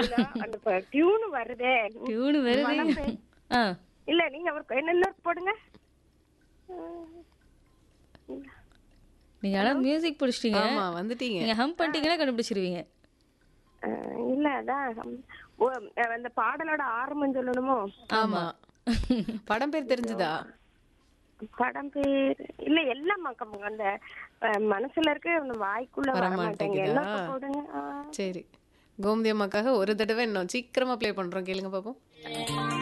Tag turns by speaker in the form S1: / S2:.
S1: இல்ல, அந்த டியூன் வருதே
S2: டியூனு வருது
S1: மனம் பே-
S2: ஆ
S1: இல்ல நீங்க ஒரு என்ன போடுங்க
S2: நீங்க ஆனா மியூசிக் பிடிச்சிட்டீங்க
S3: ஆமா வந்துட்டீங்க
S2: நீங்க ஹம் பண்ணிட்டீங்கன்னா கண்டுபிடிச்சிருவீங்க
S1: அஹ், இல்ல அதான் ஓ, அந்த பாடலோட ஆரம்பம் சொல்லணுமோ
S3: ஆமா படம் பேர் தெரிஞ்சுதா
S1: படம் பேர் இல்ல எல்லாம் மக்க- அந்த அஹ், மனசுல இருக்க அந்த வாய்க்குள்ள
S3: வர
S1: வர மாட்டேங்க என்ன
S3: மாட்டேங்குதா?
S1: போடுங்க ஆ.
S3: சரி கோமதி அம்மாக்காக ஒரு தடவை இன்னும் சீக்கிரமா ப்ளே பண்றோம் கேளுங்க பாப்போம்